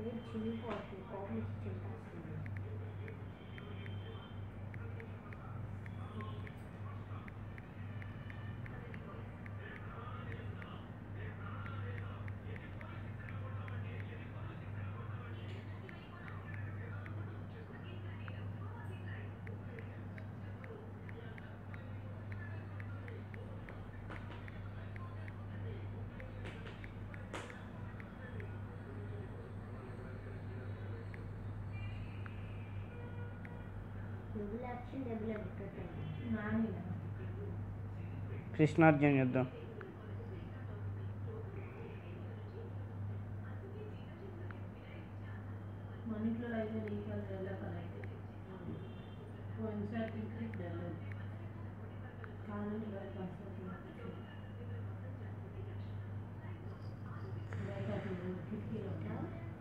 మీరు చిరిగిపోతుంది కోపం వచ్చి చింపేస్తుంది double action double entertainment Nani Krishnarjuna Yuddham మన ఇంట్లో అయితే ఈక్వల్ ఎలా కనెక్ట్ ఇన్సర్ట్ ఇంక్రీజ్ డెవలప్ కావాలంటే బయట కాన్సెప్ట్ బయట అటు కిటికీలో ఉంటా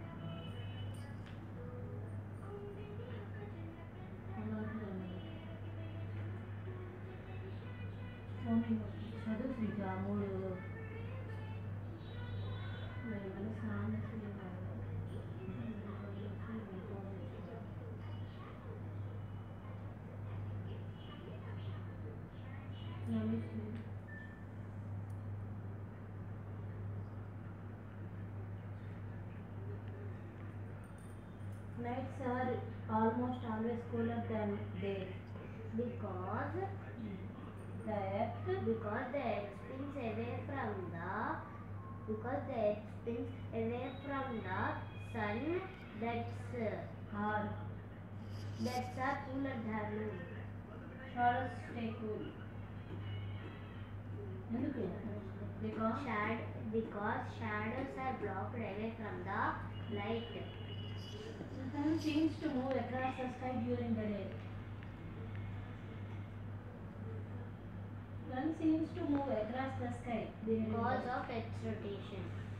చదువు శ్రీజ మూడు నేను స్నానం Nights are almost always cooler than day. because That because the egg spins away from the because the egg spins away from the sun that's uh, are that's are cooler than moon. showers stay cool. ఎందుకు because Shad because shadows are blocked away from the light. sun seems to move across the sky during the day. Sun seems to move across the sky during the Because day. of its rotation.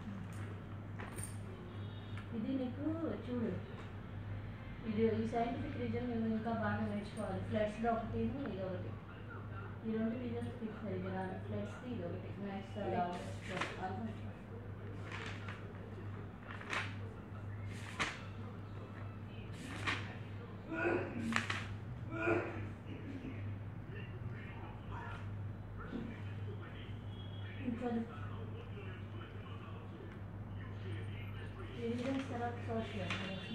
ఇది నీకు చూడు ఇది ఈ scientific reason మేము ఇంకా బాగా నేర్చుకోవాలి ఫ్లడ్స్లో ఒకటి ఇది ఒకటి ఈ రెండు రీజన్స్ ఫిక్స్ సరిగ్గా ఫ్లడ్స్కి ఇది ఒకటి నెక్స్ట్ ఇంకా ఈ రీజన్స్ తర్వాత సోషల్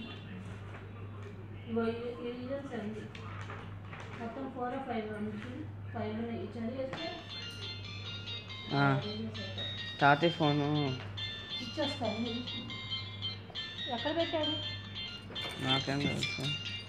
ఇగో ఈ- ఈ రీజన్స్ అండి మొత్తం ఫోర్ ఫైవ్ నుంచి ఫైవ్ ఉన్నాయి చదివేస్తే ఆ. reasons అవుతాయి. తాతయ్య ఫోను ఇచ్చేస్తాను ఎక్కడ పెట్టాడు నాకేం తెలుసు